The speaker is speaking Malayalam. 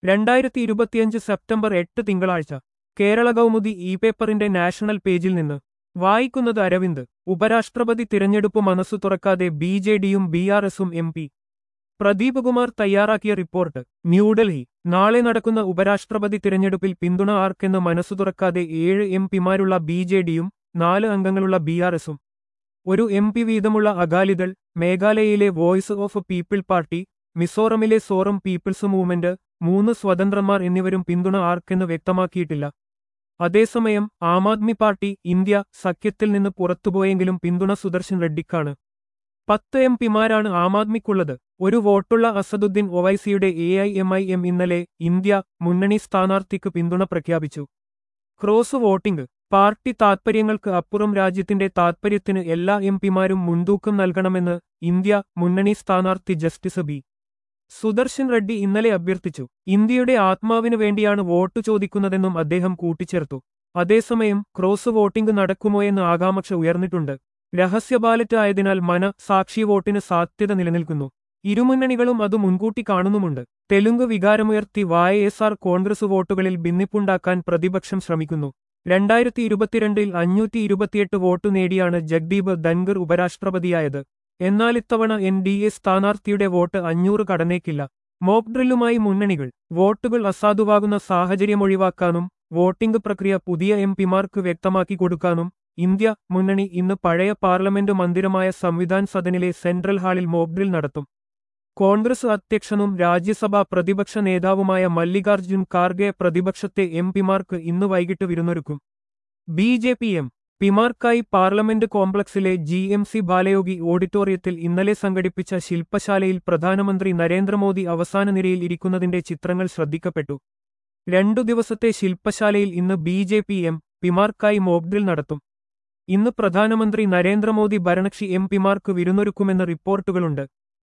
രണ്ടായിരത്തി ഇരുപത്തിയഞ്ച് സെപ്റ്റംബർ എട്ട് തിങ്കളാഴ്ച കേരള കൗമുദി ഇ പേപ്പറിന്റെ നാഷണൽ പേജിൽ നിന്ന് വായിക്കുന്നത് അരവിന്ദ് ഉപരാഷ്ട്രപതി തിരഞ്ഞെടുപ്പ് മനസ്സു തുറക്കാതെ ബി ജെ ഡിയും ബി ആർ എസും എം പി പ്രദീപ് കുമാർ തയ്യാറാക്കിയ റിപ്പോർട്ട് ന്യൂഡൽഹി നാളെ നടക്കുന്ന ഉപരാഷ്ട്രപതി തിരഞ്ഞെടുപ്പിൽ പിന്തുണ ആർക്കെന്ന് മനസ്സു തുറക്കാതെ ഏഴ് എം പിമാരുള്ള ബി ജെ ഡിയും നാല് അംഗങ്ങളുള്ള ബി ആർ എസും ഒരു എം പി വീതമുള്ള അകാലിദൾ മേഘാലയയിലെ വോയിസ് ഓഫ് പീപ്പിൾ പാർട്ടി മിസോറമിലെ സോറം പീപ്പിൾസ് മൂവ്മെന്റ് മൂന്ന് സ്വതന്ത്രന്മാർ എന്നിവരും പിന്തുണ ആർക്കെന്ന് വ്യക്തമാക്കിയിട്ടില്ല അതേസമയം ആം ആദ്മി പാർട്ടി ഇന്ത്യ സഖ്യത്തിൽ നിന്ന് പുറത്തുപോയെങ്കിലും പിന്തുണ സുദർശൻ റെഡ്ഡിക്കാണ് പത്ത് എം പിമാരാണ് ആം ആദ്മിക്കുള്ളത് ഒരു വോട്ടുള്ള അസദുദ്ദീൻ ഒവൈസിയുടെ A I M I M ഇന്നലെ ഇന്ത്യ മുന്നണി സ്ഥാനാർത്ഥിക്ക് പിന്തുണ പ്രഖ്യാപിച്ചു ക്രോസ് വോട്ടിംഗ് പാർട്ടി താത്പര്യങ്ങൾക്ക് അപ്പുറം രാജ്യത്തിന്റെ താത്പര്യത്തിന് എല്ലാ എം പിമാരും മുൻതൂക്കം നൽകണമെന്ന് ഇന്ത്യ മുന്നണി സ്ഥാനാർത്ഥി ജസ്റ്റിസ് ബി സുദർശൻ റെഡ്ഡി ഇന്നലെ അഭ്യർത്ഥിച്ചു ഇന്ത്യയുടെ ആത്മാവിനു വേണ്ടിയാണ് വോട്ട് ചോദിക്കുന്നതെന്നും അദ്ദേഹം കൂട്ടിച്ചേർത്തു അതേസമയം ക്രോസ് വോട്ടിംഗ് നടക്കുമോയെന്ന് ആകാംക്ഷ ഉയർന്നിട്ടുണ്ട് രഹസ്യ ബാലറ്റ് ആയതിനാൽ മന സാക്ഷി വോട്ടിന് സാധ്യത നിലനിൽക്കുന്നു ഇരുമുന്നണികളും അത് മുൻകൂട്ടി കാണുന്നുമുണ്ട് തെലുങ്ക് വികാരമുയർത്തി വായ എസ് ആർ കോൺഗ്രസ് വോട്ടുകളിൽ ഭിന്നിപ്പുണ്ടാക്കാൻ പ്രതിപക്ഷം ശ്രമിക്കുന്നു രണ്ടായിരത്തി ഇരുപത്തിരണ്ടിൽ അഞ്ഞൂറ്റി ഇരുപത്തിയെട്ട് വോട്ടു നേടിയാണ് ജഗ്ദീപ് ധൻഗർ ഉപരാഷ്ട്രപതിയായത് എന്നാൽ ഇത്തവണ എൻ ഡി എ സ്ഥാനാർത്ഥിയുടെ വോട്ട് അഞ്ഞൂറ് കടന്നേക്കില്ല മോക്ക് ഡ്രില്ലുമായി മുന്നണികൾ വോട്ടുകൾ അസാധുവാകുന്ന സാഹചര്യം ഒഴിവാക്കാനും വോട്ടിംഗ് പ്രക്രിയ പുതിയ എം പിമാർക്ക് വ്യക്തമാക്കി കൊടുക്കാനും ഇന്ത്യ മുന്നണി ഇന്ന് പഴയ പാർലമെന്റ് മന്ദിരമായ സംവിധാൻ സദനിലെ സെൻട്രൽ ഹാളിൽ മോക്ക് ഡ്രിൽ നടത്തും കോൺഗ്രസ് അധ്യക്ഷനും രാജ്യസഭാ പ്രതിപക്ഷ നേതാവുമായ മല്ലികാർജ്ജുൻ ഖാർഗെ പ്രതിപക്ഷത്തെ എം പിമാർക്ക് ഇന്ന് വൈകിട്ട് വിരുന്നൊരുക്കും ബി ജെ പി എം പിമാർക്കായി പാർലമെന്റ് കോംപ്ലക്സിലെ ജി എം സി ബാലയോഗി ഓഡിറ്റോറിയത്തിൽ ഇന്നലെ സംഘടിപ്പിച്ച ശില്പശാലയിൽ പ്രധാനമന്ത്രി നരേന്ദ്രമോദി അവസാന നിരയിൽ ഇരിക്കുന്നതിന്റെ ചിത്രങ്ങൾ ശ്രദ്ധിക്കപ്പെട്ടു രണ്ടു ദിവസത്തെ ശില്പശാലയിൽ ഇന്ന് ബി ജെ പി എം പിമാർക്കായി മോക്ഡ്രിൽ നടത്തും ഇന്ന് പ്രധാനമന്ത്രി നരേന്ദ്രമോദി ഭരണകക്ഷി എം പിമാർക്ക് വിരുന്നൊരുക്കുമെന്ന് റിപ്പോർട്ടുകളുണ്ട്